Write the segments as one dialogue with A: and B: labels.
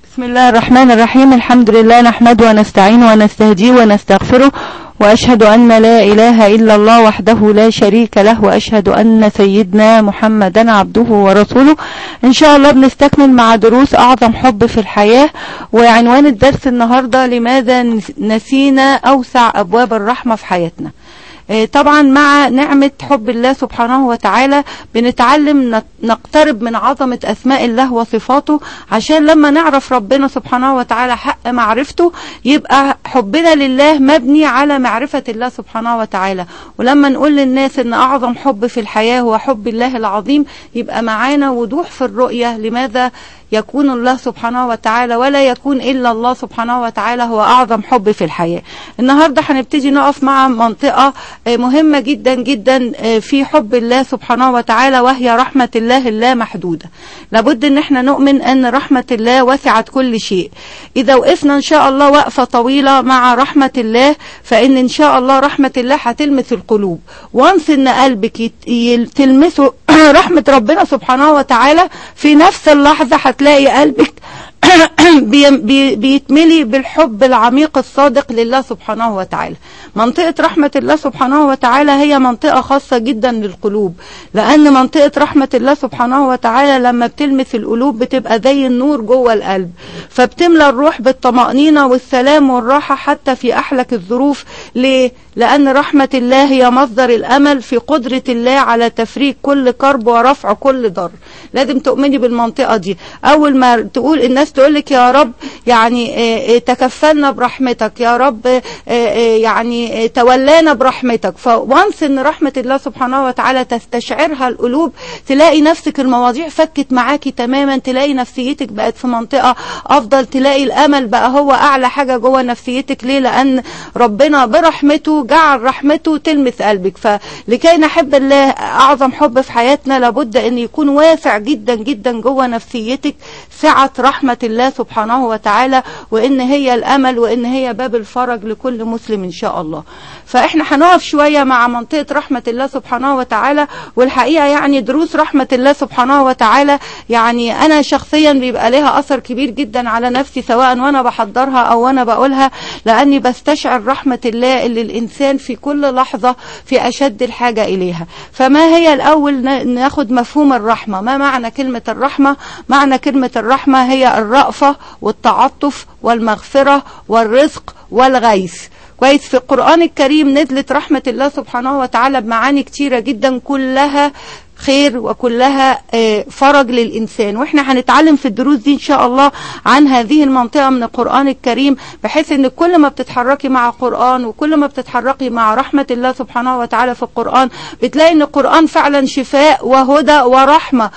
A: بسم الله الرحمن الرحيم الحمد لله نحمده ونستعينه ونستهديه ونستغفره وأشهد أن لا إله إلا الله وحده لا شريك له وأشهد أن سيدنا محمدا عبده ورسوله إن شاء الله بنستكمل مع دروس أعظم حب في الحياة وعنوان الدرس النهاردة لماذا نسينا أوسع أبواب الرحمة في حياتنا طبعا مع نعمة حب الله سبحانه وتعالى بنتعلم نقترب من عظمة أسماء الله وصفاته عشان لما نعرف ربنا سبحانه وتعالى حق معرفته يبقى حبنا لله مبني على معرفة الله سبحانه وتعالى ولما نقول للناس ان أعظم حب في الحياة هو حب الله العظيم يبقى معانا وضوح في الرؤية لماذا يكون الله سبحانه وتعالى ولا يكون إلا الله سبحانه وتعالى هو أعظم حب في الحياة النهاردة هنبتدي نقف مع منطقة مهمة جدا جدا في حب الله سبحانه وتعالى وهي رحمة الله اللامحدودة لابد ان احنا نؤمن ان رحمة الله وسعت كل شيء اذا وقفنا ان شاء الله وقفة طويلة مع رحمة الله فان ان شاء الله رحمة الله هتلمس القلوب وانس ان قلبك تلمسه رحمة ربنا سبحانه وتعالى في نفس اللحظة هتلاقي قلبك بيتملي بالحب العميق الصادق لله سبحانه وتعالى منطقة رحمة الله سبحانه وتعالى هي منطقة خاصة جدا للقلوب لأن منطقة رحمة الله سبحانه وتعالى لما بتلمس القلوب بتبقى زي النور جوه القلب فبتملى الروح بالطمأنينة والسلام والراحة حتى في أحلك الظروف ليه؟ لأن رحمة الله هي مصدر الأمل في قدرة الله على تفريج كل كرب ورفع كل ضر لازم تؤمني بالمنطقة دي أول ما تقول الناس تقول لك يا رب يعني تكفلنا برحمتك يا رب يعني تولانا برحمتك فوانس ان رحمة الله سبحانه وتعالى تستشعرها القلوب تلاقي نفسك المواضيع فكت معاكي تماما تلاقي نفسيتك بقت في منطقة افضل تلاقي الامل بقى هو اعلى حاجة جوه نفسيتك ليه لان ربنا برحمته جعل رحمته تلمس قلبك فلكي نحب الله اعظم حب في حياتنا لابد ان يكون واسع جدا جدا جوه نفسيتك سعة رحمة الله سبحانه وتعالى وان هي الامل وان هي باب الفرج لكل مسلم ان شاء الله فاحنا هنقف شوية مع منطقة رحمة الله سبحانه وتعالى والحقيقة يعني دروس رحمة الله سبحانه وتعالى يعني انا شخصيا بيبقى لها اثر كبير جدا على نفسي سواء وانا بحضرها او وانا بقولها لاني بستشعر رحمة الله اللي الانسان في كل لحظة في اشد الحاجة اليها فما هي الاول ناخد مفهوم الرحمة ما معنى كلمة الرحمة معنى كلمة الرحمة هي الرأفة والتعاطف والمغفرة والرزق والغيث كويس في القرآن الكريم نزلت رحمة الله سبحانه وتعالى بمعاني كتيرة جدا كلها خير وكلها فرج للإنسان وإحنا هنتعلم في الدروس دي إن شاء الله عن هذه المنطقة من القرآن الكريم بحيث أن كل ما بتتحركي مع القرآن وكل ما بتتحركي مع رحمة الله سبحانه وتعالى في القرآن بتلاقي أن القرآن فعلا شفاء وهدى ورحمة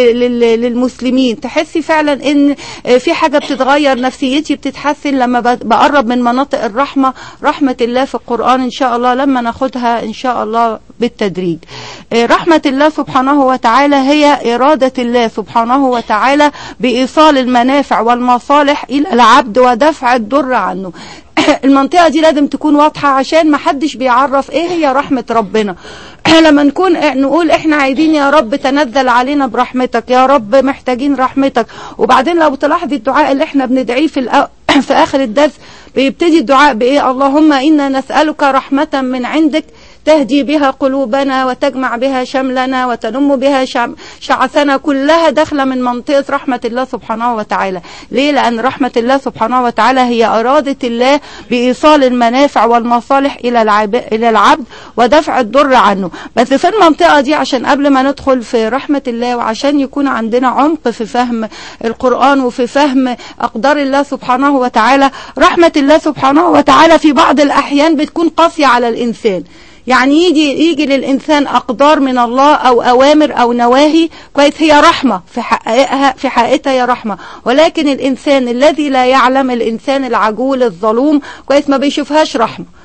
A: للمسلمين تحسي فعلا أن في حاجة بتتغير نفسيتي بتتحسن لما بقرب من مناطق الرحمة رحمة الله في القرآن إن شاء الله لما ناخدها إن شاء الله بالتدريج رحمة الله سبحانه وتعالى هي إرادة الله سبحانه وتعالى بإيصال المنافع والمصالح إلى العبد ودفع الضر عنه المنطقة دي لازم تكون واضحة عشان ما حدش بيعرف ايه هي رحمة ربنا لما نكون نقول احنا عايزين يا رب تنزل علينا برحمتك يا رب محتاجين رحمتك وبعدين لو تلاحظي الدعاء اللي احنا بندعيه في الأ... في اخر الدرس بيبتدي الدعاء بايه اللهم انا نسألك رحمة من عندك تهدي بها قلوبنا وتجمع بها شملنا وتنم بها شعثنا كلها داخلة من منطقة رحمة الله سبحانه وتعالى ليه لأن رحمة الله سبحانه وتعالى هي أرادة الله بإيصال المنافع والمصالح إلى إلى العبد ودفع الضر عنه بس في المنطقة دي عشان قبل ما ندخل في رحمة الله وعشان يكون عندنا عمق في فهم القرآن وفي فهم أقدار الله سبحانه وتعالى رحمة الله سبحانه وتعالى في بعض الأحيان بتكون قاسية على الإنسان يعني يجي يجي للإنسان أقدار من الله أو أوامر أو نواهي كويس هي رحمة في حقيقها في حقيقتها هي رحمة ولكن الإنسان الذي لا يعلم الإنسان العجول الظلوم كويس ما بيشوفهاش رحمة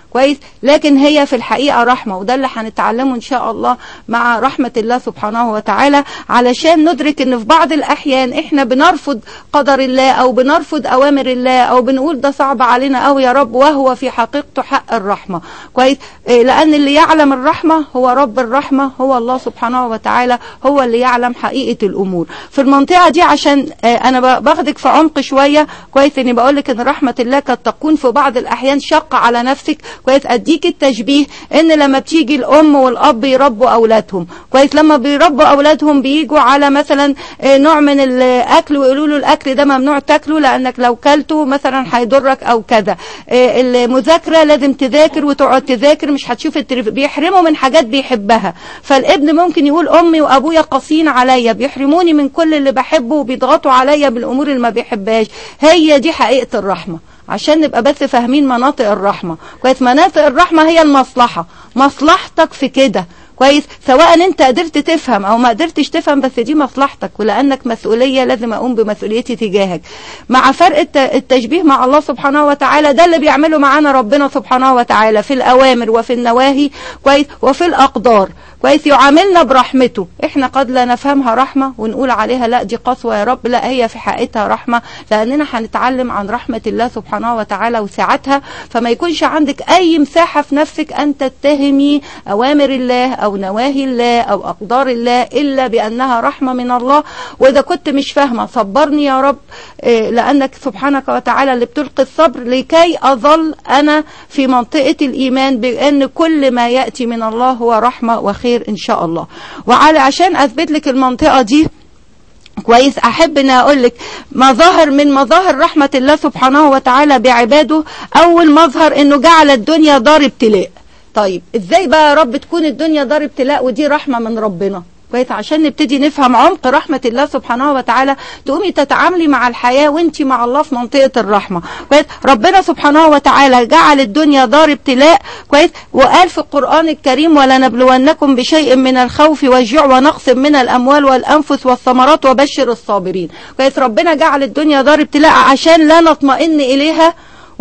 A: كويس لكن هي في الحقيقة رحمة وده اللي هنتعلمه إن شاء الله مع رحمة الله سبحانه وتعالى علشان ندرك إن في بعض الأحيان إحنا بنرفض قدر الله أو بنرفض أوامر الله أو بنقول ده صعب علينا أوي يا رب وهو في حقيقته حق الرحمة كويس إيه لأن اللي يعلم الرحمة هو رب الرحمة هو الله سبحانه وتعالى هو اللي يعلم حقيقة الأمور في المنطقة دي عشان إيه أنا باخدك في عمق شوية كويس إني بقول لك إن رحمة الله قد تكون في بعض الأحيان شقة على نفسك كويس أديك التشبيه إن لما بتيجي الأم والأب يربوا أولادهم كويس لما بيربوا أولادهم بيجوا على مثلا إيه نوع من الأكل ويقولوا له الأكل ده ممنوع تاكله لأنك لو كلته مثلا هيضرك أو كذا المذاكرة لازم تذاكر وتقعد تذاكر مش هتشوف التلفزيون بيحرموا من حاجات بيحبها فالابن ممكن يقول أمي وأبويا قاسين عليا بيحرموني من كل اللي بحبه وبيضغطوا عليا بالأمور اللي ما بيحبهاش هي دي حقيقة الرحمة عشان نبقى بس فاهمين مناطق الرحمة كويس مناطق الرحمة هي المصلحة مصلحتك في كده كويس سواء انت قدرت تفهم او ما قدرتش تفهم بس دي مصلحتك ولانك مسؤولية لازم اقوم بمسؤوليتي تجاهك مع فرق التشبيه مع الله سبحانه وتعالى ده اللي بيعمله معانا ربنا سبحانه وتعالى في الاوامر وفي النواهي كويس وفي الاقدار كويس يعاملنا برحمته احنا قد لا نفهمها رحمة ونقول عليها لا دي قسوة يا رب لا هي في حقيقتها رحمة لاننا هنتعلم عن رحمة الله سبحانه وتعالى وسعتها فما يكونش عندك اي مساحة في نفسك ان تتهمي اوامر الله او نواهي الله او اقدار الله الا بانها رحمة من الله واذا كنت مش فاهمة صبرني يا رب لانك سبحانك وتعالى اللي بتلقي الصبر لكي اظل انا في منطقة الايمان بان كل ما يأتي من الله هو رحمة وخير خير ان شاء الله وعلى عشان اثبت لك المنطقة دي كويس احب ان اقول لك مظاهر من مظاهر رحمة الله سبحانه وتعالى بعباده اول مظهر انه جعل الدنيا دار ابتلاء طيب ازاي بقى يا رب تكون الدنيا دار ابتلاء ودي رحمة من ربنا كويس عشان نبتدي نفهم عمق رحمة الله سبحانه وتعالى تقومي تتعاملي مع الحياة وانت مع الله في منطقة الرحمة كويس ربنا سبحانه وتعالى جعل الدنيا دار ابتلاء كويس وقال في القرآن الكريم ولنبلونكم بشيء من الخوف والجوع ونقص من الأموال والأنفس والثمرات وبشر الصابرين كويس ربنا جعل الدنيا دار ابتلاء عشان لا نطمئن إليها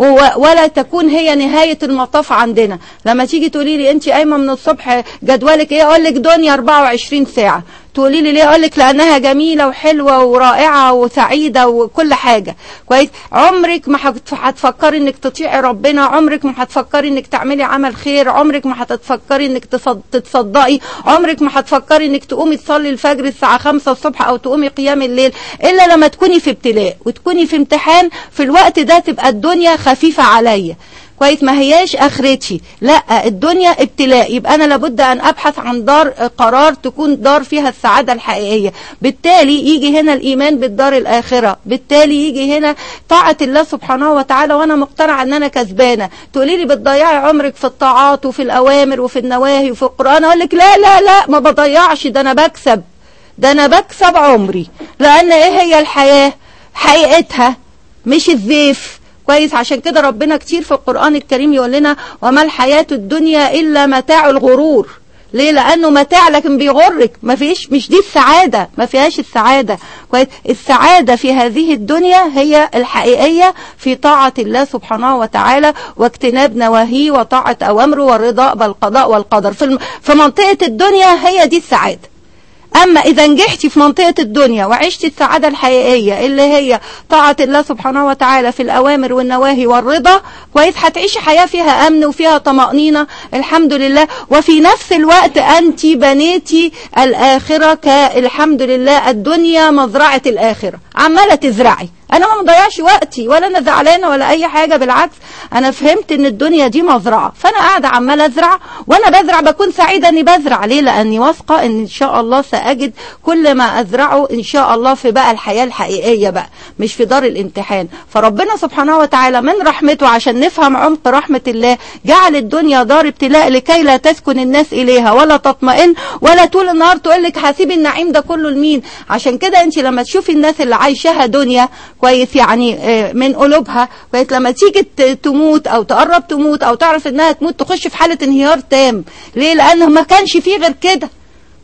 A: ولا تكون هي نهاية المطاف عندنا لما تيجي تقولي لي انت قايمة من الصبح جدولك ايه اقول لك دنيا 24 ساعة تقولي لي ليه اقول لك لانها جميله وحلوه ورائعه وسعيده وكل حاجه كويس عمرك ما هتفكري انك تطيعي ربنا عمرك ما هتفكري انك تعملي عمل خير عمرك ما هتفكري انك تتصدقي عمرك ما هتفكري انك تقومي تصلي الفجر الساعه 5 الصبح او تقومي قيام الليل الا لما تكوني في ابتلاء وتكوني في امتحان في الوقت ده تبقى الدنيا خفيفه عليا كويس ما هياش اخرتي لا الدنيا ابتلاء يبقى انا لابد ان ابحث عن دار قرار تكون دار فيها السعادة الحقيقية بالتالي يجي هنا الايمان بالدار الاخرة بالتالي يجي هنا طاعة الله سبحانه وتعالى وانا مقتنعة ان انا كسبانة تقولي لي بتضيعي عمرك في الطاعات وفي الاوامر وفي النواهي وفي القرآن اقول لك لا لا لا ما بضيعش ده انا بكسب ده انا بكسب عمري لان ايه هي الحياة حقيقتها مش الزيف كويس عشان كده ربنا كتير في القرآن الكريم يقول لنا وما الحياة الدنيا إلا متاع الغرور ليه لأنه متاع لكن بيغرك ما فيش مش دي السعادة ما فيهاش السعادة كويس السعادة في هذه الدنيا هي الحقيقية في طاعة الله سبحانه وتعالى واجتناب نواهيه وطاعة أوامره والرضا بالقضاء والقدر في, الم... في منطقة الدنيا هي دي السعادة أما إذا نجحتي في منطقة الدنيا وعشتي السعادة الحقيقية اللي هي طاعة الله سبحانه وتعالى في الأوامر والنواهي والرضا كويس هتعيشي حياة فيها أمن وفيها طمأنينة الحمد لله وفي نفس الوقت أنت بنيتي الآخرة كالحمد لله الدنيا مزرعة الآخرة عمالة تزرعي انا ما مضيعش وقتي ولا انا زعلانه ولا اي حاجه بالعكس انا فهمت ان الدنيا دي مزرعه فانا قاعده عماله ازرع وانا بزرع بكون سعيده اني بزرع ليه لاني واثقه ان ان شاء الله ساجد كل ما ازرعه ان شاء الله في بقى الحياه الحقيقيه بقى مش في دار الامتحان فربنا سبحانه وتعالى من رحمته عشان نفهم عمق رحمه الله جعل الدنيا دار ابتلاء لكي لا تسكن الناس اليها ولا تطمئن ولا طول النهار تقول لك هسيب النعيم ده كله لمين عشان كده انت لما تشوفي الناس اللي عايشاها دنيا كويس يعني من قلوبها كويس لما تيجي تموت او تقرب تموت او تعرف انها تموت تخش في حالة انهيار تام ليه لانه ما كانش فيه غير كده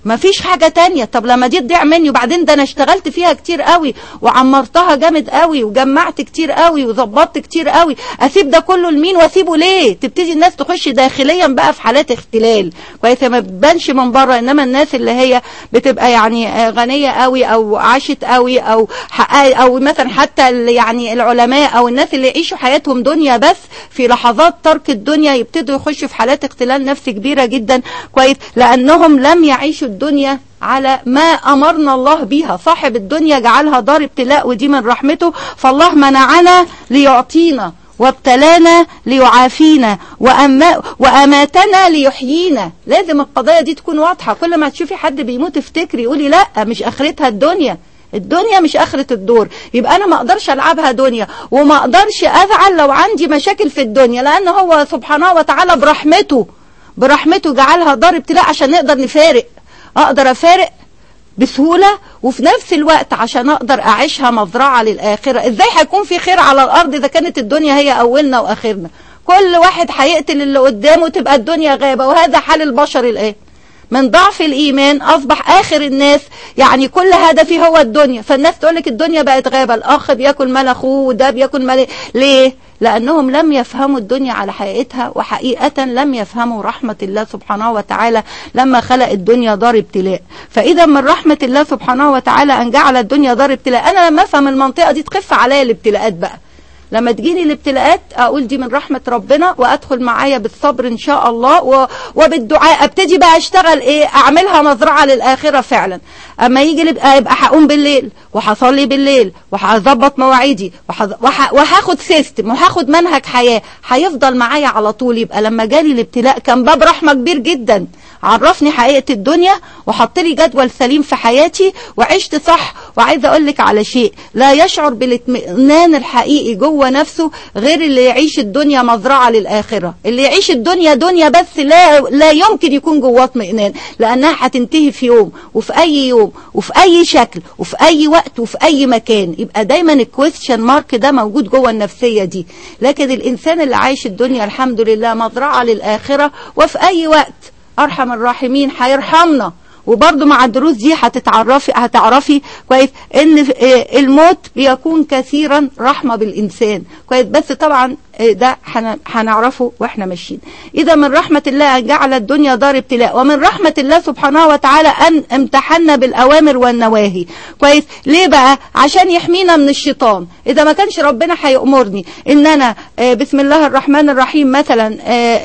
A: مفيش حاجة تانية طب لما دي تضيع مني وبعدين ده انا اشتغلت فيها كتير قوي وعمرتها جامد قوي وجمعت كتير قوي وظبطت كتير قوي اسيب ده كله لمين واسيبه ليه تبتدي الناس تخش داخليا بقى في حالات اختلال كويس ما بتبانش من بره انما الناس اللي هي بتبقى يعني غنية قوي او عاشت قوي او حقق او مثلا حتى ال- يعني العلماء او الناس اللي يعيشوا حياتهم دنيا بس في لحظات ترك الدنيا يبتدوا يخشوا في حالات اختلال نفسي كبيرة جدا كويس لانهم لم يعيشوا الدنيا على ما أمرنا الله بها صاحب الدنيا جعلها دار ابتلاء ودي من رحمته فالله منعنا ليعطينا وابتلانا ليعافينا وأما وأماتنا ليحيينا لازم القضايا دي تكون واضحة كل ما تشوفي حد بيموت افتكري قولي لا مش آخرتها الدنيا الدنيا مش آخرة الدور يبقى أنا ما أقدرش ألعبها دنيا وما أقدرش أزعل لو عندي مشاكل في الدنيا لأن هو سبحانه وتعالى برحمته برحمته جعلها دار ابتلاء عشان نقدر نفارق اقدر افارق بسهولة وفي نفس الوقت عشان اقدر اعيشها مزرعة للاخرة ازاي هيكون في خير على الارض اذا كانت الدنيا هي اولنا واخرنا كل واحد هيقتل اللي قدامه تبقى الدنيا غابة وهذا حال البشر الان من ضعف الايمان اصبح اخر الناس يعني كل هدفي هو الدنيا فالناس تقولك الدنيا بقت غابة الاخ بياكل مال اخوه وده بياكل مال ليه لأنهم لم يفهموا الدنيا على حقيقتها وحقيقة لم يفهموا رحمة الله سبحانه وتعالى لما خلق الدنيا دار ابتلاء فإذا من رحمة الله سبحانه وتعالى أن جعل الدنيا دار ابتلاء أنا لما أفهم المنطقة دي تخف عليا الابتلاءات بقى لما تجيني الابتلاءات اقول دي من رحمة ربنا وادخل معايا بالصبر ان شاء الله و... وبالدعاء ابتدي بقى اشتغل ايه اعملها مزرعة للاخرة فعلا اما يجي لب... يبقى هقوم بالليل وهصلي بالليل وهظبط مواعيدي وح... وح... وهاخد سيستم وهاخد منهج حياة هيفضل معايا على طول يبقى لما جالي الابتلاء كان باب رحمة كبير جدا عرفني حقيقة الدنيا وحط لي جدول سليم في حياتي وعشت صح وعايزه اقول لك على شيء لا يشعر بالاطمئنان الحقيقي جوه نفسه غير اللي يعيش الدنيا مزرعه للاخره اللي يعيش الدنيا دنيا بس لا لا يمكن يكون جواه اطمئنان لانها هتنتهي في يوم وفي اي يوم وفي اي شكل وفي اي وقت وفي اي مكان يبقى دايما الكويستشن مارك ده موجود جوه النفسيه دي لكن الانسان اللي عايش الدنيا الحمد لله مزرعه للاخره وفي اي وقت ارحم الراحمين هيرحمنا وبرضه مع الدروس دي هتتعرفي هتعرفي كويس ان الموت بيكون كثيرا رحمه بالانسان كويس بس طبعا ده هنعرفه واحنا ماشيين اذا من رحمه الله ان جعل الدنيا دار ابتلاء ومن رحمه الله سبحانه وتعالى ان امتحنا بالاوامر والنواهي كويس ليه بقى عشان يحمينا من الشيطان اذا ما كانش ربنا هيامرني ان انا بسم الله الرحمن الرحيم مثلا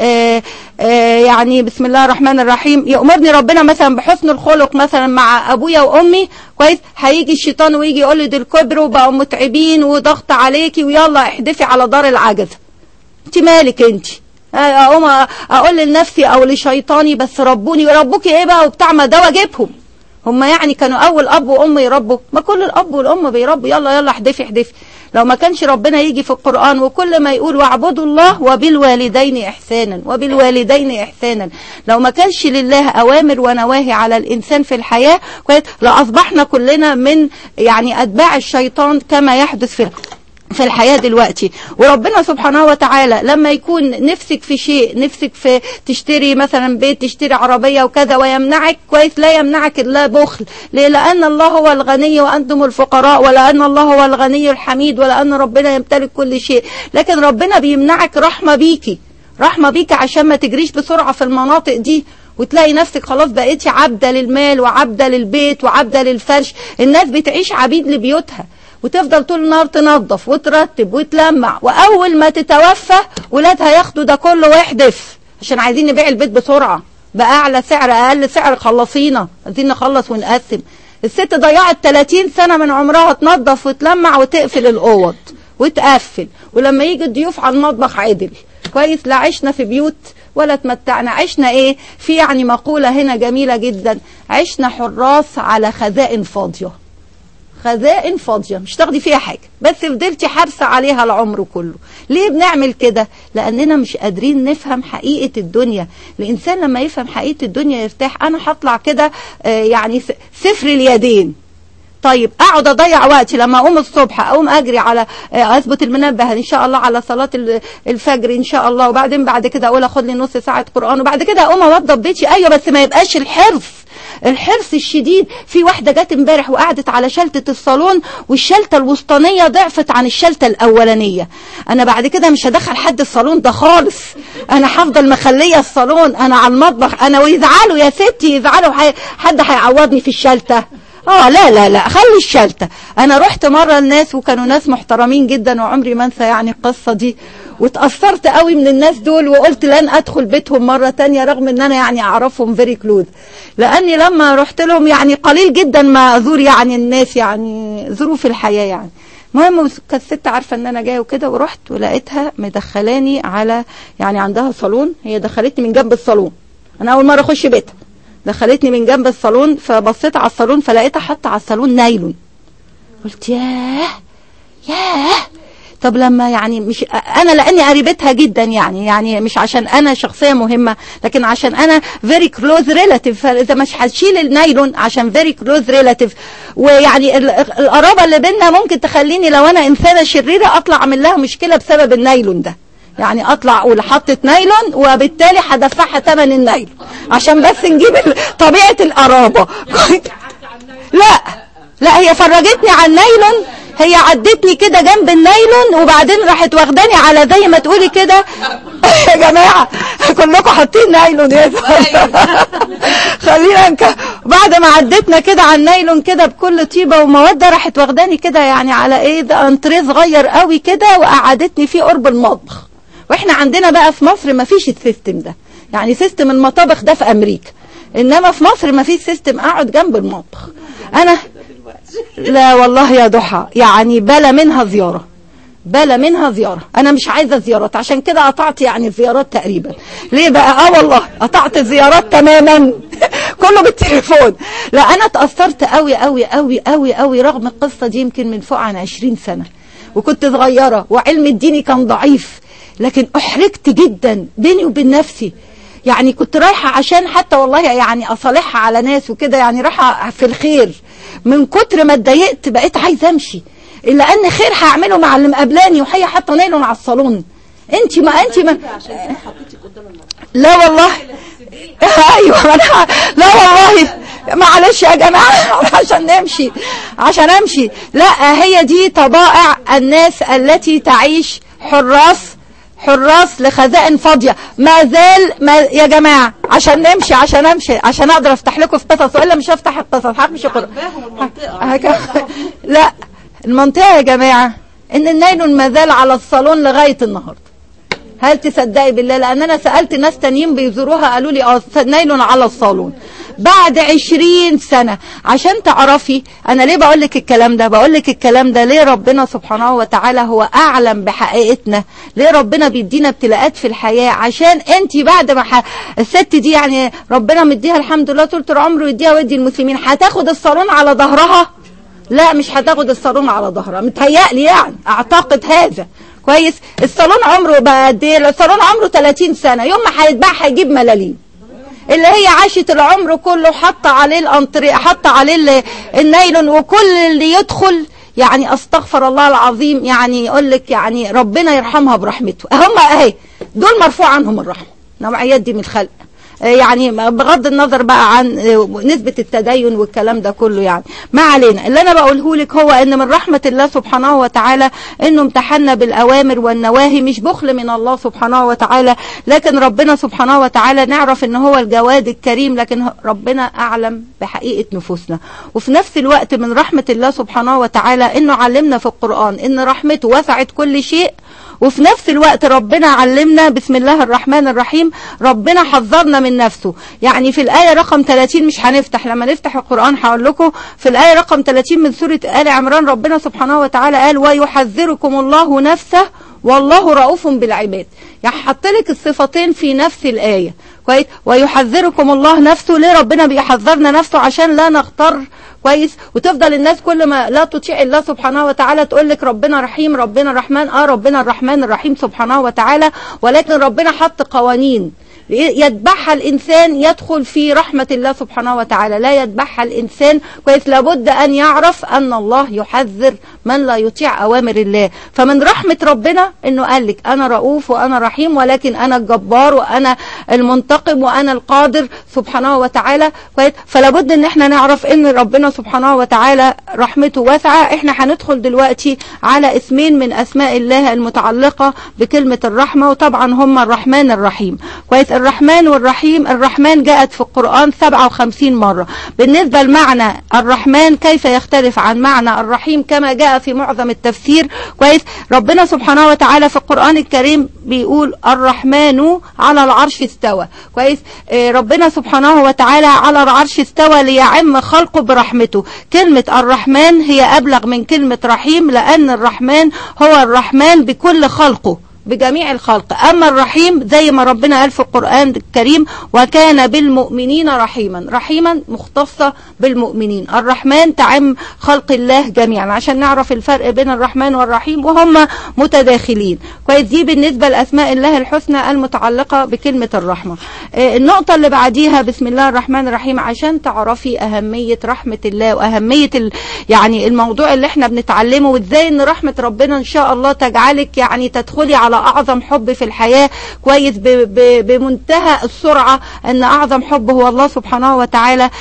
A: يعني بسم الله الرحمن الرحيم يامرني ربنا مثلا بحسن الخلق مثلا مع ابويا وامي كويس هيجي الشيطان ويجي يقول لي دول كبروا وبقوا متعبين وضغط عليكي ويلا احدفي على دار العجزه انت مالك انت اقوم اقول لنفسي او لشيطاني بس ربوني ربوكي ايه بقى وبتاع ما ده واجبهم هم يعني كانوا اول اب وام يربوا ما كل الاب والام بيربوا يلا يلا احدفي احدفي لو ما كانش ربنا يجي في القرآن وكل ما يقول واعبدوا الله وبالوالدين إحسانا وبالوالدين إحسانا لو ما كانش لله أوامر ونواهي على الإنسان في الحياة لأصبحنا كلنا من يعني أتباع الشيطان كما يحدث في في الحياة دلوقتي وربنا سبحانه وتعالى لما يكون نفسك في شيء نفسك في تشتري مثلا بيت تشتري عربية وكذا ويمنعك كويس لا يمنعك إلا بخل ليه لأن الله هو الغني وأنتم الفقراء ولأن الله هو الغني الحميد ولأن ربنا يمتلك كل شيء لكن ربنا بيمنعك رحمة بيكي رحمة بيكي عشان ما تجريش بسرعة في المناطق دي وتلاقي نفسك خلاص بقيتي عبدة للمال وعبدة للبيت وعبدة للفرش الناس بتعيش عبيد لبيوتها وتفضل طول النهار تنظف وترتب وتلمع واول ما تتوفى ولادها ياخدوا ده كله ويحدف عشان عايزين نبيع البيت بسرعه باعلى سعر اقل سعر خلصينا عايزين نخلص ونقسم الست ضيعت 30 سنه من عمرها تنظف وتلمع وتقفل الاوض وتقفل ولما يجي الضيوف على المطبخ عدل كويس لا عشنا في بيوت ولا تمتعنا عشنا ايه في يعني مقوله هنا جميله جدا عشنا حراس على خزائن فاضيه خزائن فاضيه مش تاخدي فيها حاجه بس فضلتي حارسه عليها العمر كله ليه بنعمل كده لاننا مش قادرين نفهم حقيقه الدنيا الانسان لما يفهم حقيقه الدنيا يرتاح انا هطلع كده آه يعني صفر اليدين طيب اقعد اضيع وقتي لما اقوم الصبح اقوم اجري على آه، اثبت المنبه ان شاء الله على صلاه ال- الفجر ان شاء الله وبعدين بعد كده اقول اخد لي نص ساعه قران وبعد كده اقوم اوضب بيتي ايوه بس ما يبقاش الحرص الحرص الشديد في واحده جت امبارح وقعدت على شلته الصالون والشلته الوسطانيه ضعفت عن الشلته الاولانيه انا بعد كده مش هدخل حد الصالون ده خالص انا هفضل مخليه الصالون انا على المطبخ انا ويزعلوا يا ستي يزعلوا حي... حد هيعوضني في الشلته اه لا لا لا خلي الشلته انا رحت مره الناس وكانوا ناس محترمين جدا وعمري ما انسى يعني القصه دي واتاثرت قوي من الناس دول وقلت لن ادخل بيتهم مره تانية رغم ان انا يعني اعرفهم فيري كلوز لاني لما رحت لهم يعني قليل جدا ما ازور يعني الناس يعني ظروف الحياه يعني المهم كانت الست عارفه ان انا جايه وكده ورحت ولقيتها مدخلاني على يعني عندها صالون هي دخلتني من جنب الصالون انا اول مره اخش بيتها دخلتني من جنب الصالون فبصيت على الصالون فلقيتها حاطه على الصالون نايلون قلت ياه ياه طب لما يعني مش انا لاني قريبتها جدا يعني يعني مش عشان انا شخصيه مهمه لكن عشان انا فيري كلوز ريلاتيف فاذا مش هتشيل النايلون عشان فيري كلوز ريلاتيف ويعني ال- القرابه اللي بينا ممكن تخليني لو انا انسانه شريره اطلع اعمل لها مشكله بسبب النايلون ده يعني اطلع اقول حطت نايلون وبالتالي هدفعها ثمن النايلون عشان بس نجيب ال- طبيعه القرابه لا لا هي فرجتني على النايلون هي عدتني كده جنب النايلون وبعدين راحت واخداني على زي ما تقولي كده يا جماعه كلكم حاطين نايلون يا زلمة. خلينا نك... بعد ما عدتنا كده على النايلون كده بكل طيبه وموده راحت واخداني كده يعني على ايه ده انتريه صغير قوي كده وقعدتني فيه قرب المطبخ واحنا عندنا بقى في مصر ما فيش السيستم ده يعني سيستم المطابخ ده في امريكا انما في مصر ما فيش سيستم اقعد جنب المطبخ انا لا والله يا ضحى يعني بلا منها زيارة بلا منها زيارة أنا مش عايزة زيارات عشان كده قطعت يعني الزيارات تقريبا ليه بقى آه والله قطعت الزيارات تماما كله بالتليفون لا أنا اتأثرت قوي قوي قوي قوي قوي رغم القصة دي يمكن من فوق عن 20 سنة وكنت صغيرة وعلم الديني كان ضعيف لكن أحرجت جدا بيني وبين نفسي يعني كنت رايحة عشان حتى والله يعني أصالحها على ناس وكده يعني رايحة في الخير من كتر ما اتضايقت بقيت عايزة أمشي إلا أن خير هعمله مع اللي مقابلاني وهي حاطة نايلون على الصالون انت ما انت ما لا والله ايوه ما انا لا والله معلش يا جماعه عشان نمشي عشان امشي لا هي دي طبائع الناس التي تعيش حراس حراس لخزائن فاضيه ما زال ما يا جماعه عشان نمشي عشان امشي عشان اقدر افتح لكم في قصص والا مش هفتح القصص همشي قرآن لا المنطقه يا جماعه ان النايلون ما زال على الصالون لغايه النهارده هل تصدقي بالله لان انا سالت ناس تانيين بيزوروها قالوا لي اه نايلون على الصالون بعد عشرين سنة عشان تعرفي انا ليه بقول لك الكلام ده بقول لك الكلام ده ليه ربنا سبحانه وتعالى هو اعلم بحقيقتنا ليه ربنا بيدينا ابتلاءات في الحياة عشان انت بعد ما ح... الست دي يعني ربنا مديها الحمد لله طول العمر ويديها ويدي المسلمين هتاخد الصالون على ظهرها لا مش هتاخد الصالون على ظهرها متهيألي يعني اعتقد هذا كويس الصالون عمره بقى قد ايه الصالون عمره 30 سنه يوم ما هيتباع هيجيب ملاليم اللي هي عاشت العمر كله حاطه عليه الانطري حاطه عليه ال- النايلون وكل اللي يدخل يعني استغفر الله العظيم يعني يقول لك يعني ربنا يرحمها برحمته هم اهي دول مرفوع عنهم الرحمه نوعيات دي من الخلق يعني بغض النظر بقى عن نسبة التدين والكلام ده كله يعني ما علينا اللي انا بقوله لك هو ان من رحمة الله سبحانه وتعالى انه امتحنا بالاوامر والنواهي مش بخل من الله سبحانه وتعالى لكن ربنا سبحانه وتعالى نعرف ان هو الجواد الكريم لكن ربنا اعلم بحقيقة نفوسنا وفي نفس الوقت من رحمة الله سبحانه وتعالى انه علمنا في القرآن ان رحمته وسعت كل شيء وفي نفس الوقت ربنا علمنا بسم الله الرحمن الرحيم ربنا حذرنا من نفسه يعني في الآية رقم 30 مش هنفتح لما نفتح القرآن هقول لكم في الآية رقم 30 من سورة آل عمران ربنا سبحانه وتعالى قال ويحذركم الله نفسه والله رؤوف بالعباد يعني حط لك الصفتين في نفس الآية كويس ويحذركم الله نفسه ليه ربنا بيحذرنا نفسه عشان لا نغتر كويس وتفضل الناس كل ما لا تطيع الله سبحانه وتعالى تقول لك ربنا رحيم ربنا رحمن اه ربنا الرحمن الرحيم سبحانه وتعالى ولكن ربنا حط قوانين يتبعها الإنسان يدخل في رحمة الله سبحانه وتعالى لا يتبعها الإنسان كويس لابد أن يعرف أن الله يحذر من لا يطيع أوامر الله فمن رحمة ربنا أنه قال لك أنا رؤوف وأنا رحيم ولكن أنا الجبار وأنا المنتقم وأنا القادر سبحانه وتعالى كويس فلابد أن احنا نعرف أن ربنا سبحانه وتعالى رحمته واسعة احنا هندخل دلوقتي على اسمين من أسماء الله المتعلقة بكلمة الرحمة وطبعا هم الرحمن الرحيم كويس الرحمن والرحيم الرحمن جاءت في القرآن 57 مرة بالنسبة لمعنى الرحمن كيف يختلف عن معنى الرحيم كما جاء في معظم التفسير كويس ربنا سبحانه وتعالى في القرآن الكريم بيقول الرحمن على العرش استوى كويس آه ربنا سبحانه وتعالى على العرش استوى ليعم خلقه برحمته كلمة الرحمن هي أبلغ من كلمة رحيم لأن الرحمن هو الرحمن بكل خلقه بجميع الخلق أما الرحيم زي ما ربنا قال في القرآن الكريم وكان بالمؤمنين رحيما رحيما مختصة بالمؤمنين الرحمن تعم خلق الله جميعا عشان نعرف الفرق بين الرحمن والرحيم وهم متداخلين كويس دي بالنسبة لأسماء الله الحسنى المتعلقة بكلمة الرحمة النقطة اللي بعديها بسم الله الرحمن الرحيم عشان تعرفي أهمية رحمة الله وأهمية ال... يعني الموضوع اللي احنا بنتعلمه وازاي ان رحمة ربنا ان شاء الله تجعلك يعني تدخلي على أعظم حب في الحياة كويس ب ب بمنتهى السرعة أن أعظم حب هو الله سبحانه وتعالى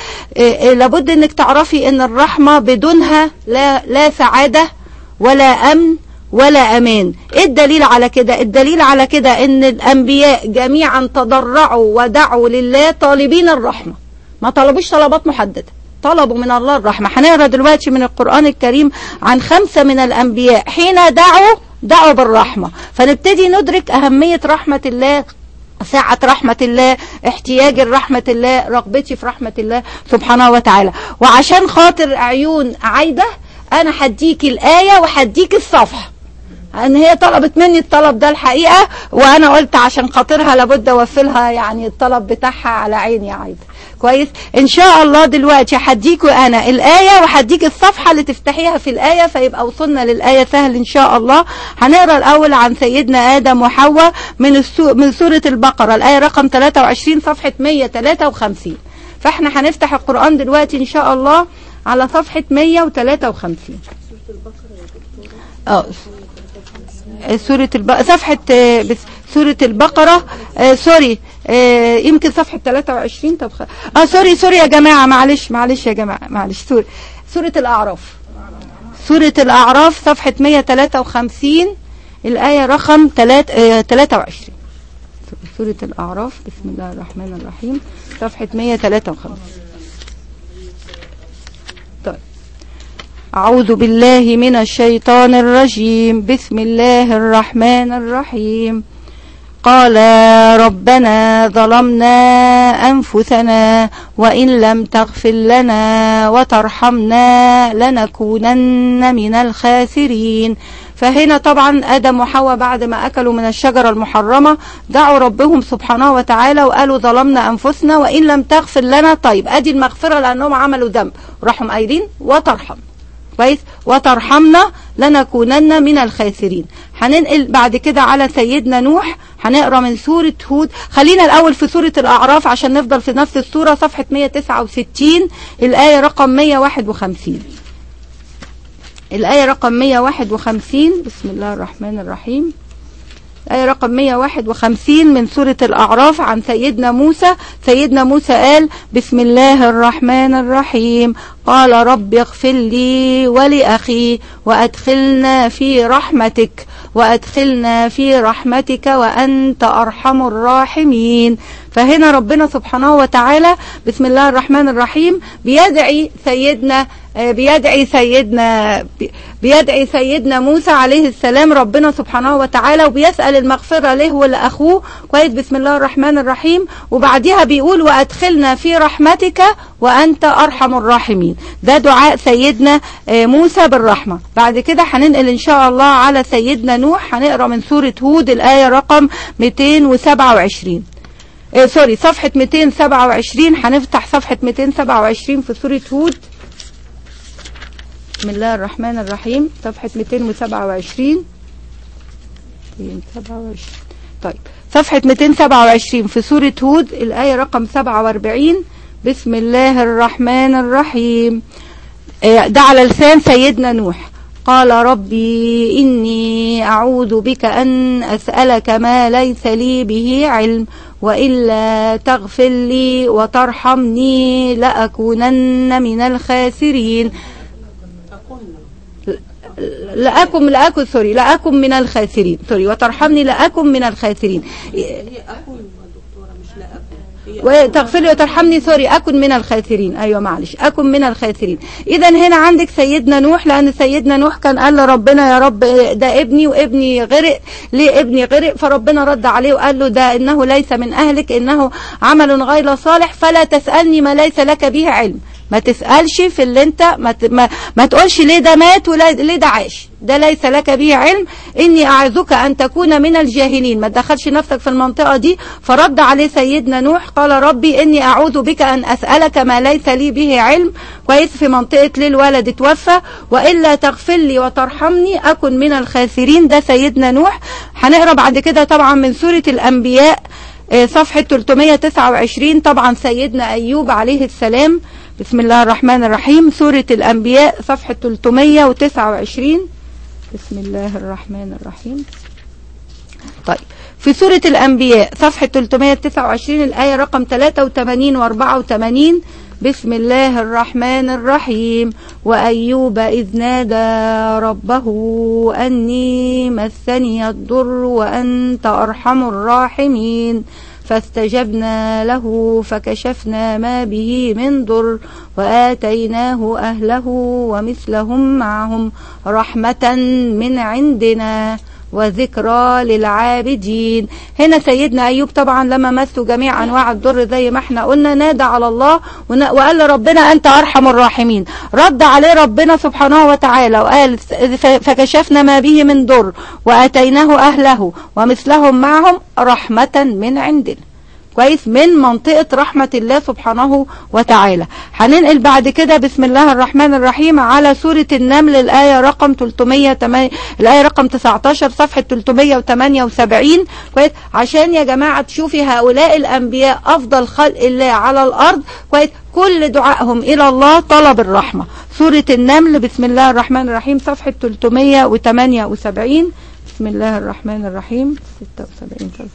A: لابد أنك تعرفي أن الرحمة بدونها لا, لا سعادة ولا أمن ولا أمان إيه الدليل على كده الدليل على كده أن الأنبياء جميعا تضرعوا ودعوا لله طالبين الرحمة ما طلبوش طلبات محددة طلبوا من الله الرحمة هنقرا دلوقتي من القرآن الكريم عن خمسة من الأنبياء حين دعوا دعوا بالرحمة فنبتدي ندرك أهمية رحمة الله سعة رحمة الله احتياج رحمة الله رغبتي في رحمة الله سبحانه وتعالى وعشان خاطر عيون عايدة أنا هديك الآية وهديك الصفحة ان هي طلبت مني الطلب ده الحقيقة وانا قلت عشان خاطرها لابد اوفلها يعني الطلب بتاعها على عيني عايدة كويس ان شاء الله دلوقتي هديكوا انا الايه وهديك الصفحه اللي تفتحيها في الايه فيبقى وصلنا للايه سهل ان شاء الله هنقرا الاول عن سيدنا ادم وحواء من السو... من سوره البقره الايه رقم 23 صفحه 153 فاحنا هنفتح القران دلوقتي ان شاء الله على صفحه 153 اه سورة البقرة صفحة بس سورة البقرة آه سوري آه يمكن صفحة 23 طب خ... اه سوري سوري يا جماعة معلش معلش يا جماعة معلش سوري سورة الأعراف سورة الأعراف صفحة 153 الآية رقم 23 سورة الأعراف بسم الله الرحمن الرحيم صفحة 153 طيب أعوذ بالله من الشيطان الرجيم بسم الله الرحمن الرحيم قال ربنا ظلمنا أنفسنا وإن لم تغفر لنا وترحمنا لنكونن من الخاسرين فهنا طبعا آدم وحواء بعد ما أكلوا من الشجرة المحرمة دعوا ربهم سبحانه وتعالى وقالوا ظلمنا أنفسنا وإن لم تغفر لنا طيب أدي المغفرة لأنهم عملوا ذنب وراحوا قايلين وترحم كويس وترحمنا لنكونن من الخاسرين هننقل بعد كده على سيدنا نوح هنقرا من سورة هود خلينا الأول في سورة الأعراف عشان نفضل في نفس السورة صفحة 169 الآية رقم 151 الآية رقم 151 بسم الله الرحمن الرحيم آية رقم 151 من سورة الأعراف عن سيدنا موسى سيدنا موسى قال بسم الله الرحمن الرحيم قال رب اغفر لي ولأخي وأدخلنا في رحمتك وأدخلنا في رحمتك وأنت أرحم الراحمين فهنا ربنا سبحانه وتعالى بسم الله الرحمن الرحيم بيدعي سيدنا بيدعي سيدنا بيدعي سيدنا موسى عليه السلام ربنا سبحانه وتعالى وبيسأل المغفرة له ولأخوه كويس بسم الله الرحمن الرحيم وبعدها بيقول وأدخلنا في رحمتك وأنت أرحم الراحمين ده دعاء سيدنا موسى بالرحمة بعد كده هننقل إن شاء الله على سيدنا نوح هنقرأ من سورة هود الآية رقم 227 إيه سوري صفحة 227 هنفتح صفحة 227 في سورة هود بسم الله الرحمن الرحيم صفحة 227 227 طيب صفحة 227 في سورة هود الآية رقم 47 بسم الله الرحمن الرحيم آه، ده على لسان سيدنا نوح قال ربي إني أعوذ بك أن أسألك ما ليس لي به علم وإلا تغفر لي وترحمني لأكونن من الخاسرين لأكن لأكن سوري لأكن من الخاسرين سوري وترحمني لأكن من الخاسرين
B: هي أكون دكتورة مش لا أكون هي
A: وتغفر لي وترحمني سوري أكن من الخاسرين أيوة معلش أكن من الخاسرين إذا هنا عندك سيدنا نوح لأن سيدنا نوح كان قال لربنا يا رب ده ابني وابني غرق ليه ابني غرق فربنا رد عليه وقال له ده إنه ليس من أهلك إنه عمل غير صالح فلا تسألني ما ليس لك به علم ما تسألش في اللي انت ما, ت... ما... ما تقولش ليه ده مات ولا ليه ده عاش ده ليس لك به علم اني اعظك ان تكون من الجاهلين ما تدخلش نفسك في المنطقة دي فرد عليه سيدنا نوح قال ربي اني اعوذ بك ان اسألك ما ليس لي به علم كويس في منطقة ليه الولد توفى والا تغفر لي وترحمني اكن من الخاسرين ده سيدنا نوح هنقرا بعد كده طبعا من سورة الانبياء آه، صفحة 329 طبعا سيدنا ايوب عليه السلام بسم الله الرحمن الرحيم سورة الأنبياء صفحة 329 بسم الله الرحمن الرحيم طيب في سورة الأنبياء صفحة 329 الآية رقم 83 و 84 بسم الله الرحمن الرحيم وأيوب إذ نادى ربه أني مسني الضر وأنت أرحم الراحمين فاستجبنا له فكشفنا ما به من ضر وآتيناه أهله ومثلهم معهم رحمة من عندنا وذكرى للعابدين هنا سيدنا أيوب طبعا لما مسوا جميع أنواع الضر زي ما احنا قلنا نادى على الله ون- وقال لربنا أنت أرحم الراحمين رد عليه ربنا سبحانه وتعالى وقال ف- فكشفنا ما به من ضر وآتيناه أهله ومثلهم معهم رحمة من عندنا كويس من منطقة رحمة الله سبحانه وتعالى هننقل بعد كده بسم الله الرحمن الرحيم على سورة النمل الآية رقم 308 الآية رقم 19 صفحة 378 كويس عشان يا جماعة تشوفي هؤلاء الأنبياء أفضل خلق الله على الأرض كويس كل دعائهم إلى الله طلب الرحمة سورة النمل بسم الله الرحمن الرحيم صفحة 378 بسم الله الرحمن الرحيم 76 صفحة.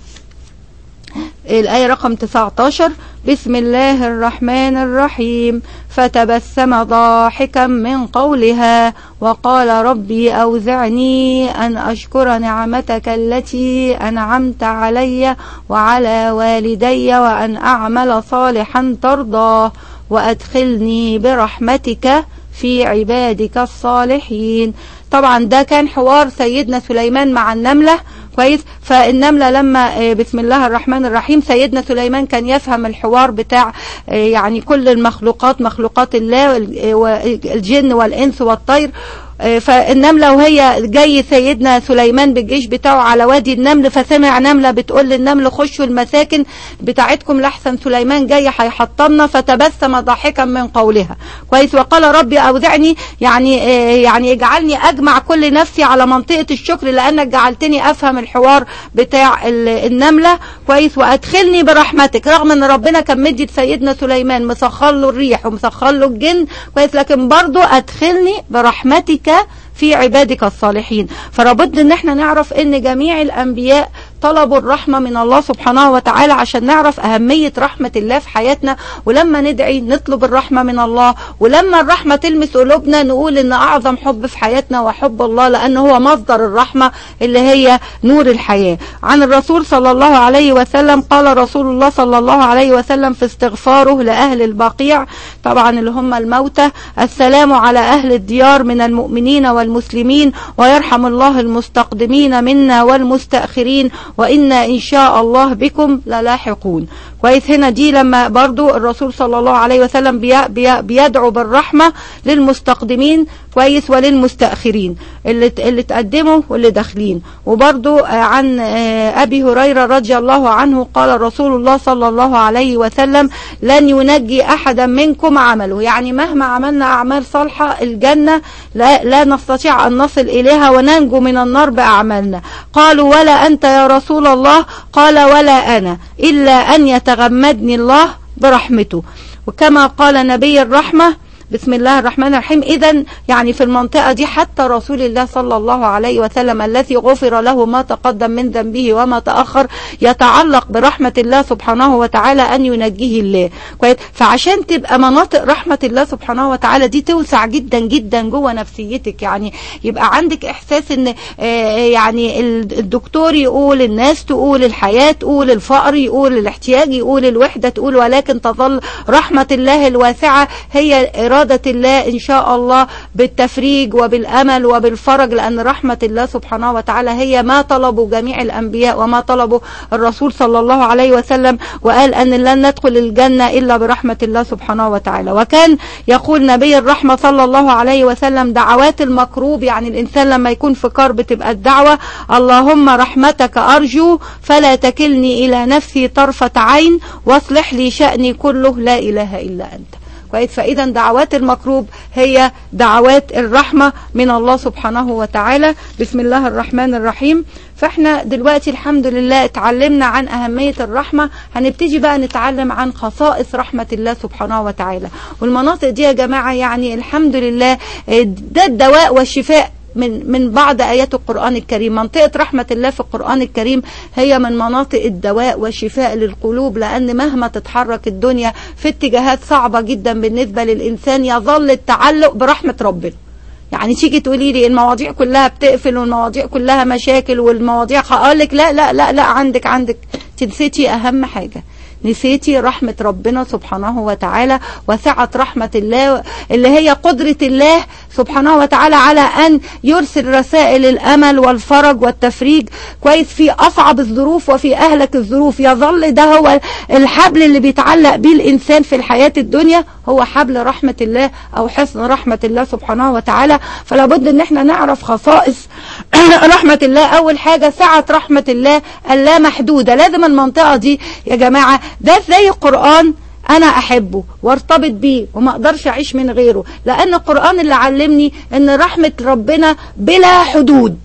A: الآية رقم 19 بسم الله الرحمن الرحيم فتبسم ضاحكا من قولها وقال ربي أوزعني أن أشكر نعمتك التي أنعمت علي وعلى والدي وأن أعمل صالحا ترضاه وأدخلني برحمتك في عبادك الصالحين طبعا ده كان حوار سيدنا سليمان مع النملة كويس فالنملة لما آه، بسم الله الرحمن الرحيم سيدنا سليمان كان يفهم الحوار بتاع آه، يعني كل المخلوقات مخلوقات الله وال- آه، والجن والإنس والطير آه، فالنملة وهي جاي سيدنا سليمان بالجيش بتاعه على وادي النمل فسمع نملة بتقول للنمل خشوا المساكن بتاعتكم لحسن سليمان جاي هيحطمنا فتبسم ضاحكا من قولها كويس وقال ربي أوزعني يعني آه، يعني اجعلني أجمع كل نفسي على منطقة الشكر لأنك جعلتني أفهم الحوار بتاع ال- النملة كويس وأدخلني برحمتك رغم أن ربنا كان مدي سيدنا سليمان مسخر له الريح ومسخر له الجن كويس لكن برضو أدخلني برحمتك في عبادك الصالحين فربد ان احنا نعرف ان جميع الانبياء طلبوا الرحمة من الله سبحانه وتعالى عشان نعرف أهمية رحمة الله في حياتنا ولما ندعي نطلب الرحمة من الله ولما الرحمة تلمس قلوبنا نقول إن أعظم حب في حياتنا وحب الله لأنه هو مصدر الرحمة اللي هي نور الحياة عن الرسول صلى الله عليه وسلم قال رسول الله صلى الله عليه وسلم في استغفاره لأهل البقيع طبعا اللي هم الموتى السلام على أهل الديار من المؤمنين والمسلمين ويرحم الله المستقدمين منا والمستأخرين وإنا إن شاء الله بكم للاحقون كويس هنا دي لما برضو الرسول صلى الله عليه وسلم بي بي بيدعو بالرحمة للمستقدمين كويس وللمستأخرين اللي اللي تقدموا واللي داخلين وبرضو آه، عن آه، أبي هريرة رضي الله عنه قال رسول الله صلى الله عليه وسلم لن ينجي أحدا منكم عمله يعني مهما عملنا أعمال صالحة الجنة لا, لا نستطيع أن نصل إليها وننجو من النار بأعمالنا قالوا ولا أنت يا رسول الله قال ولا أنا إلا أن يتغمدني الله برحمته وكما قال نبي الرحمة بسم الله الرحمن الرحيم إذا يعني في المنطقة دي حتى رسول الله صلى الله عليه وسلم الذي غفر له ما تقدم من ذنبه وما تأخر يتعلق برحمة الله سبحانه وتعالى أن ينجيه الله كويس فعشان تبقى مناطق رحمة الله سبحانه وتعالى دي توسع جدا جدا جوه نفسيتك يعني يبقى عندك إحساس إن آه، يعني ال- الدكتور يقول الناس تقول الحياة تقول الفقر يقول الاحتياج يقول الوحدة تقول ولكن تظل رحمة الله الواسعة هي إرادة الله إن شاء الله بالتفريج وبالأمل وبالفرج لأن رحمة الله سبحانه وتعالى هي ما طلبوا جميع الأنبياء وما طلبوا الرسول صلى الله عليه وسلم وقال أن لن ندخل الجنة إلا برحمة الله سبحانه وتعالى وكان يقول نبي الرحمة صلى الله عليه وسلم دعوات المكروب يعني الإنسان لما يكون في كرب تبقى الدعوة اللهم رحمتك أرجو فلا تكلني إلى نفسي طرفة عين واصلح لي شأني كله لا إله إلا أنت كويس فاذا دعوات المكروب هي دعوات الرحمه من الله سبحانه وتعالى بسم الله الرحمن الرحيم فاحنا دلوقتي الحمد لله اتعلمنا عن اهميه الرحمه هنبتدي بقى نتعلم عن خصائص رحمه الله سبحانه وتعالى والمناطق دي يا جماعه يعني الحمد لله اه، ده الدواء والشفاء من من بعض ايات القران الكريم منطقه رحمه الله في القران الكريم هي من مناطق الدواء والشفاء للقلوب لان مهما تتحرك الدنيا في اتجاهات صعبه جدا بالنسبه للانسان يظل التعلق برحمه ربنا يعني تيجي تقولي لي المواضيع كلها بتقفل والمواضيع كلها مشاكل والمواضيع اقول لك لا لا لا لا عندك عندك تنسيتي اهم حاجه نسيتي رحمة ربنا سبحانه وتعالى وسعة رحمة الله اللي هي قدرة الله سبحانه وتعالى على أن يرسل رسائل الأمل والفرج والتفريج كويس في أصعب الظروف وفي أهلك الظروف يظل ده هو الحبل اللي بيتعلق بيه الإنسان في الحياة الدنيا هو حبل رحمة الله أو حسن رحمة الله سبحانه وتعالى فلا بد ان احنا نعرف خصائص رحمة الله أول حاجة سعة رحمة الله اللامحدودة لازم المنطقة دي يا جماعة ده زي القرآن انا احبه وارتبط بيه وما اقدرش اعيش من غيره لان القرآن اللي علمني ان رحمة ربنا بلا حدود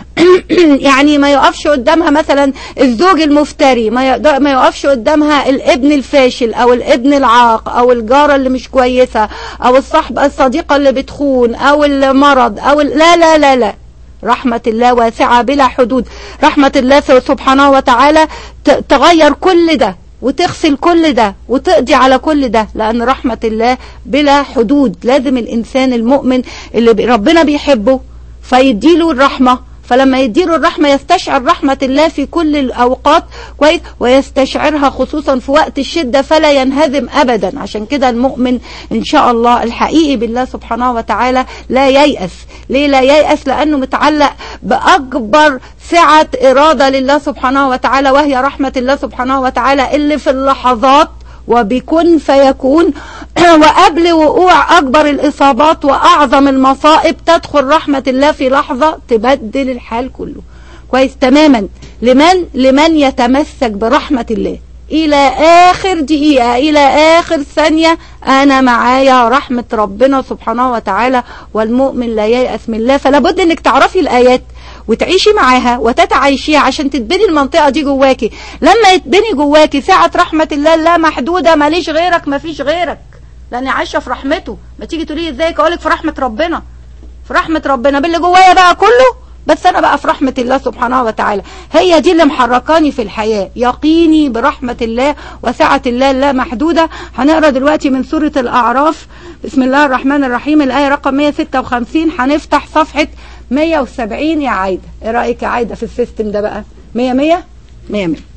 A: يعني ما يقفش قدامها مثلا الزوج المفتري ما يقدر ما يقفش قدامها الابن الفاشل او الابن العاق او الجارة اللي مش كويسة او الصحبة الصديقة اللي بتخون او المرض او ال... لا لا لا لا رحمة الله واسعة بلا حدود رحمة الله سبحانه وتعالى ت- تغير كل ده وتغسل كل ده وتقضي على كل ده لأن رحمة الله بلا حدود لازم الإنسان المؤمن اللي بي- ربنا بيحبه فيديله الرحمة فلما يديله الرحمة يستشعر رحمة الله في كل الأوقات كويس ويستشعرها خصوصا في وقت الشدة فلا ينهزم أبدا عشان كده المؤمن إن شاء الله الحقيقي بالله سبحانه وتعالى لا ييأس ليه لا ييأس لأنه متعلق بأكبر سعة إرادة لله سبحانه وتعالى وهي رحمة الله سبحانه وتعالى اللي في اللحظات وبكن فيكون وقبل وقوع أكبر الإصابات وأعظم المصائب تدخل رحمة الله في لحظة تبدل الحال كله كويس تماما لمن لمن يتمسك برحمة الله إلى آخر دقيقة إلى آخر ثانية أنا معايا رحمة ربنا سبحانه وتعالى والمؤمن لا ييأس من الله فلا بد إنك تعرفي الآيات وتعيشي معاها وتتعايشيها عشان تتبني المنطقة دي جواكي لما يتبني جواكي سعة رحمة الله لا محدودة ماليش غيرك مفيش غيرك لاني عايشة في رحمته ما تيجي تقولي ازيك اقولك في رحمة ربنا في رحمة ربنا باللي جوايا بقى كله بس انا بقى في رحمة الله سبحانه وتعالى هي دي اللي محركاني في الحياة يقيني برحمة الله وسعة الله لا محدودة هنقرا دلوقتي من سورة الاعراف بسم الله الرحمن الرحيم الايه رقم 156 هنفتح صفحة 170 يا عايدة ايه رايك يا عايدة في السيستم ده بقى 100 100 100 100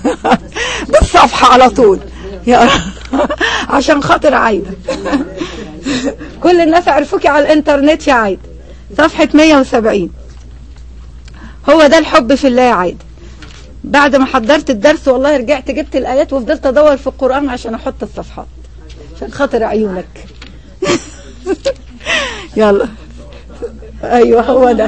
A: بالصفحة على طول يا رب. عشان خاطر عايدة كل الناس عرفوكي على الانترنت يا عايدة صفحة 170 هو ده الحب في الله يا عايدة بعد ما حضرت الدرس والله رجعت جبت الايات وفضلت ادور في القران عشان احط الصفحات عشان خاطر عيونك يلا ايوه هو ده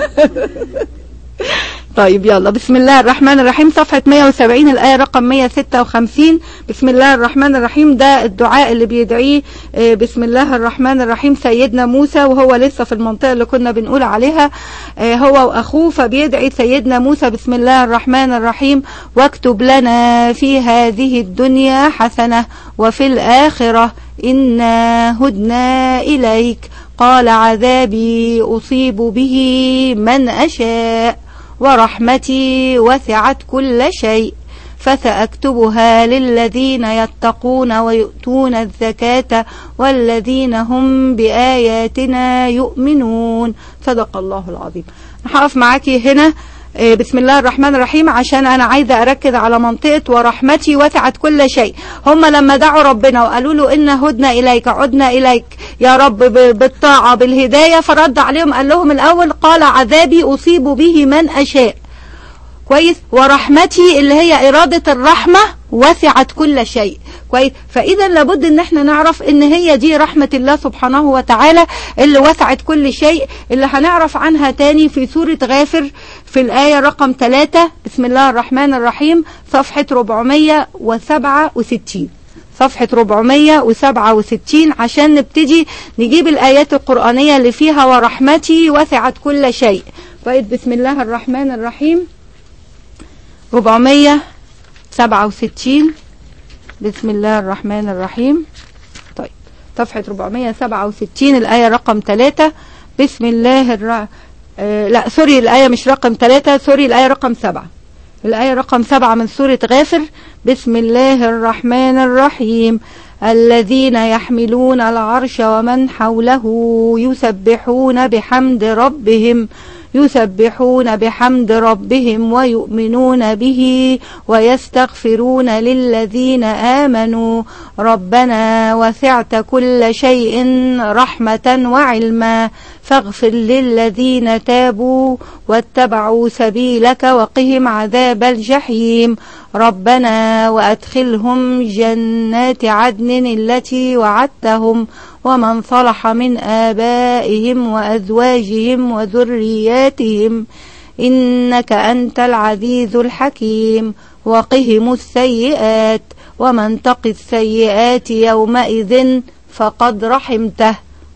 A: طيب يلا بسم الله الرحمن الرحيم صفحة 170 الآية رقم 156 بسم الله الرحمن الرحيم ده الدعاء اللي بيدعيه آه، بسم الله الرحمن الرحيم سيدنا موسى وهو لسه في المنطقة اللي كنا بنقول عليها آه، هو وأخوه فبيدعي سيدنا موسى بسم الله الرحمن الرحيم واكتب لنا في هذه الدنيا حسنة وفي الآخرة إنا هدنا إليك قال عذابي أصيب به من أشاء ورحمتي وسعت كل شيء فسأكتبها للذين يتقون ويؤتون الزكاة والذين هم بآياتنا يؤمنون صدق الله العظيم هقف معاكي هنا آه، بسم الله الرحمن الرحيم عشان انا عايزه اركز على منطقه ورحمتي وسعت كل شيء هم لما دعوا ربنا وقالوا له ان هدنا اليك عدنا اليك يا رب ب- بالطاعه بالهدايه فرد عليهم قال لهم الاول قال عذابي اصيب به من اشاء كويس ورحمتي اللي هي إرادة الرحمة وسعت كل شيء كويس فإذا لابد إن احنا نعرف إن هي دي رحمة الله سبحانه وتعالى اللي وسعت كل شيء اللي هنعرف عنها تاني في سورة غافر في الآية رقم 3 بسم الله الرحمن الرحيم صفحة 467 صفحة 467 عشان نبتدي نجيب الآيات القرآنية اللي فيها ورحمتي وسعت كل شيء كويس بسم الله الرحمن الرحيم 467 بسم الله الرحمن الرحيم طيب صفحة 467 الآية رقم 3 بسم الله الر... آه لا سوري الآية مش رقم 3 سوري الآية رقم 7 الآية رقم 7 من سورة غافر بسم الله الرحمن الرحيم الذين يحملون العرش ومن حوله يسبحون بحمد ربهم يسبحون بحمد ربهم ويؤمنون به ويستغفرون للذين آمنوا ربنا وسعت كل شيء رحمة وعلما فاغفر للذين تابوا واتبعوا سبيلك وقهم عذاب الجحيم ربنا وأدخلهم جنات عدن التي وعدتهم ومن صلح من آبائهم وأزواجهم وذرياتهم إنك أنت العزيز الحكيم وقهم السيئات ومن تق السيئات يومئذ فقد رحمته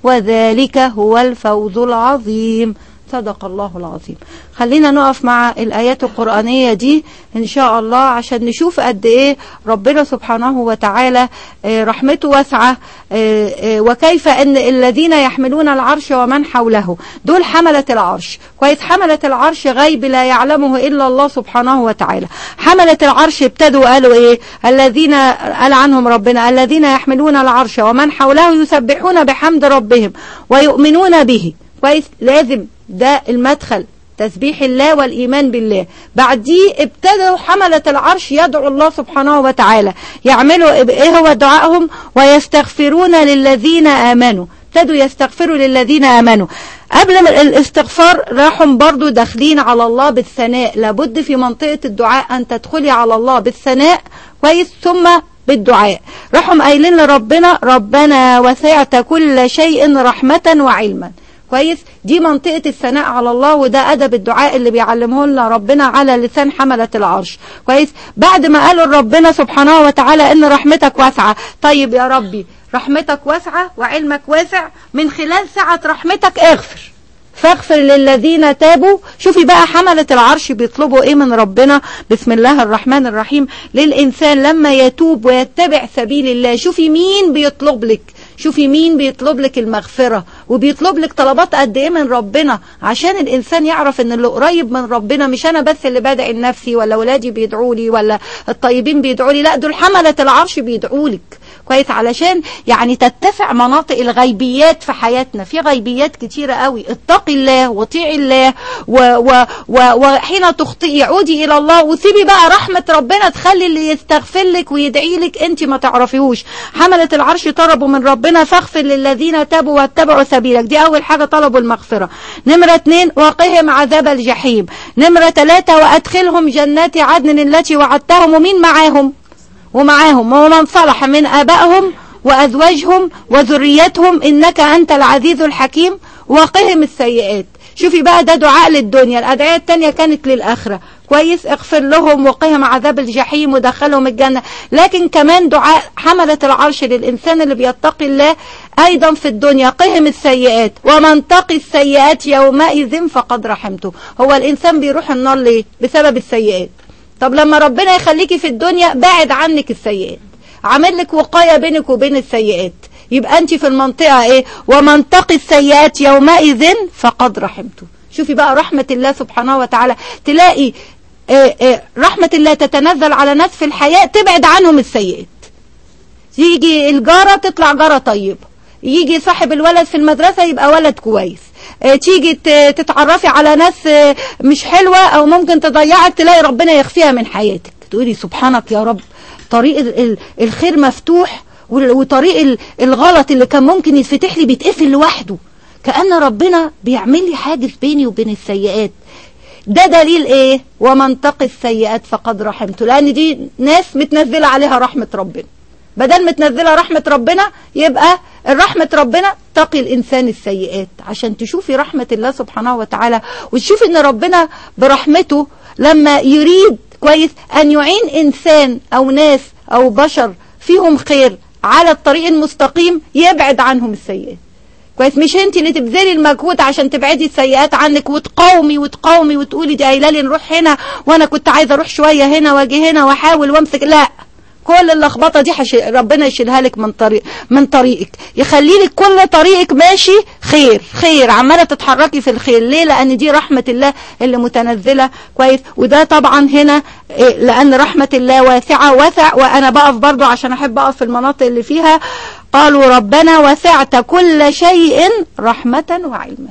A: وذلك هو الفوز العظيم صدق الله العظيم خلينا نقف مع الآيات القرآنية دي إن شاء الله عشان نشوف قد إيه ربنا سبحانه وتعالى آه، رحمته واسعة آه، آه، وكيف أن الذين يحملون العرش ومن حوله دول حملة العرش كويس حملة العرش غيب لا يعلمه إلا الله سبحانه وتعالى حملة العرش ابتدوا قالوا إيه الذين قال عنهم ربنا الذين يحملون العرش ومن حوله يسبحون بحمد ربهم ويؤمنون به كويس لازم ده المدخل تسبيح الله والإيمان بالله بعديه ابتدوا حملة العرش يدعو الله سبحانه وتعالى يعملوا ايه هو دعائهم ويستغفرون للذين آمنوا ابتدوا يستغفروا للذين آمنوا قبل ما الاستغفار راحوا برضو داخلين على الله بالثناء لابد في منطقة الدعاء أن تدخلي على الله بالثناء كويس ثم بالدعاء راحوا قايلين لربنا ربنا وسعت كل شيء رحمة وعلما كويس دي منطقة الثناء على الله وده أدب الدعاء اللي بيعلمه لنا ربنا على لسان حملة العرش كويس بعد ما قالوا ربنا سبحانه وتعالى إن رحمتك واسعة طيب يا ربي رحمتك واسعة وعلمك واسع من خلال سعة رحمتك اغفر فاغفر للذين تابوا شوفي بقى حملة العرش بيطلبوا ايه من ربنا بسم الله الرحمن الرحيم للإنسان لما يتوب ويتبع سبيل الله شوفي مين بيطلب لك شوفي مين بيطلب لك المغفرة وبيطلب لك طلبات قد ايه من ربنا عشان الانسان يعرف ان اللي قريب من ربنا مش انا بس اللي بدعي لنفسي ولا ولادي بيدعوا لي ولا الطيبين بيدعوا لي لا دول حملة العرش بيدعوا لك كويس علشان يعني تتسع مناطق الغيبيات في حياتنا في غيبيات كتيرة قوي اتقي الله وطيعي الله و و و وحين تخطئي عودي الى الله وسيبي بقى رحمة ربنا تخلي اللي يستغفر لك ويدعي لك انت ما تعرفيهوش حملة العرش طلبوا من ربنا فاغفر للذين تابوا واتبعوا سبيلك دي اول حاجة طلبوا المغفرة نمرة اتنين وقهم عذاب الجحيم نمرة ثلاثة وادخلهم جنات عدن التي وعدتهم ومين معاهم ومعاهم ومن صلح من آبائهم وأزواجهم وذريتهم إنك أنت العزيز الحكيم وقهم السيئات شوفي بقى ده دعاء للدنيا الأدعية التانية كانت للآخرة كويس اغفر لهم وقهم عذاب الجحيم ودخلهم الجنة لكن كمان دعاء حملة العرش للإنسان اللي بيتقي الله أيضا في الدنيا قهم السيئات ومن تقي السيئات يومئذ فقد رحمته هو الإنسان بيروح النار ليه بسبب السيئات طب لما ربنا يخليكي في الدنيا بعد عنك السيئات عامل لك وقاية بينك وبين السيئات يبقى انت في المنطقة ايه ومن تقي السيئات يومئذ فقد رحمته شوفي بقى رحمة الله سبحانه وتعالى تلاقي إيه إيه رحمة الله تتنزل على ناس في الحياة تبعد عنهم السيئات يجي الجارة تطلع جارة طيبة يجي صاحب الولد في المدرسة يبقى ولد كويس اه تيجي تتعرفي على ناس اه مش حلوة او ممكن تضيعك تلاقي ربنا يخفيها من حياتك تقولي سبحانك يا رب طريق الخير مفتوح وطريق الغلط اللي كان ممكن يتفتح لي بيتقفل لوحده كأن ربنا بيعمل لي حاجز بيني وبين السيئات ده دليل ايه ومن تقي السيئات فقد رحمته لان دي ناس متنزلة عليها رحمة ربنا بدل متنزلة رحمة ربنا يبقى الرحمة ربنا تقي الإنسان السيئات عشان تشوفي رحمة الله سبحانه وتعالى وتشوفي ان ربنا برحمته لما يريد كويس أن يعين إنسان أو ناس أو بشر فيهم خير على الطريق المستقيم يبعد عنهم السيئات كويس مش انت اللي تبذلي المجهود عشان تبعدي السيئات عنك وتقاومي وتقاومي وتقولي دي قايله لي نروح هنا وانا كنت عايزه اروح شويه هنا واجي هنا واحاول وامسك لا كل اللخبطه دي حش... ربنا يشيلها لك من طريق من طريقك يخلي لك كل طريقك ماشي خير خير عماله تتحركي في الخير ليه لان دي رحمه الله اللي متنزله كويس وده طبعا هنا لان رحمه الله واسعه وسع وانا بقف برضو عشان احب اقف في المناطق اللي فيها قالوا ربنا وسعت كل شيء رحمه وعلما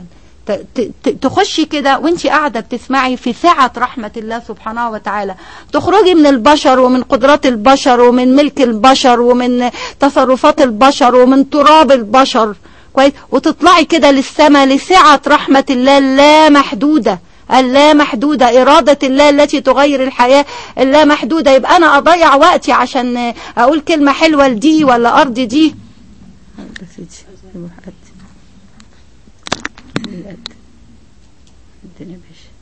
A: تخشي كده وانت قاعدة بتسمعي في سعة رحمة الله سبحانه وتعالى تخرجي من البشر ومن قدرات البشر ومن ملك البشر ومن تصرفات البشر ومن تراب البشر كويس وتطلعي كده للسماء لسعة رحمة الله اللا محدودة اللا محدودة إرادة الله التي تغير الحياة اللا محدودة يبقى أنا أضيع وقتي عشان أقول كلمة حلوة لدي ولا أرض دي الدنيا باشا